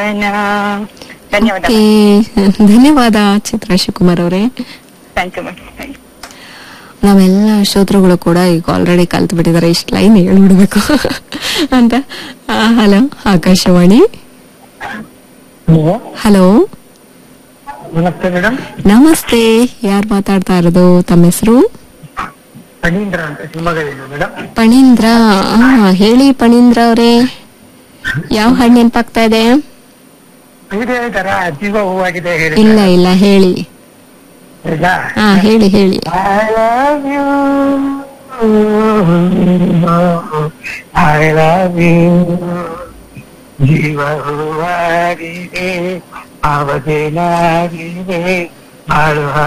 ಜೀವನ ಧನ್ಯವಾದ ಓಕೆ ಧನ್ಯವಾದ ಚಿತ್ರ ಶಿವಕುಮಾರ್ ಅವರೇ thank you madam thank you ನಾವೆಲ್ಲ ಶ್ರೋತೃಗಳು ಕೂಡ ಈಗ ಆಲ್ರೆಡಿ ಕಲ್ತು ಬಿಟ್ಟಿದ್ದಾರೆ ಇಷ್ಟು ಲೈನ್ ಹೇಳ್ಬಿಡ್ಬೇಕು ಅಂತ ಹಲೋ ಆಕಾಶವಾಣಿ ಹಲೋ ನಮಸ್ತೆ ಮೇಡಮ್ ನಮಸ್ತೆ ಯಾರು ಮಾತಾಡ್ತಾ ಇರೋದು ತಮ್ಮ ಹೆಸರು ಫಣೀಂದ್ರ ಅಂತ ಶಿವಮೊಗ್ಗದಿಂದ ಮೇಡಮ್ ಪಣೀಂದ್ರ ಆ, ಹೇಳಿ ಪಣೀಂದ್ರ ಅವರೇ ಯಾವ ಹಣ್ಣು ನೆನಪಾಗ್ತಾ ಇದೆ ಇದೇ ತರ ಜೀವ ಹೂವಾಗಿದೆ ಹೇಳಿ ಇಲ್ಲ ಇಲ್ಲ ಹೇಳಿ ಹೌದಾ ಹಾ ಹೇಳಿ ಹೇಳಿ I love you. I love you. ಜೀವ ಹೂವಾಗಿದೆ ಅವಧೇನಾಗಿದೆ ಬಾಳುವ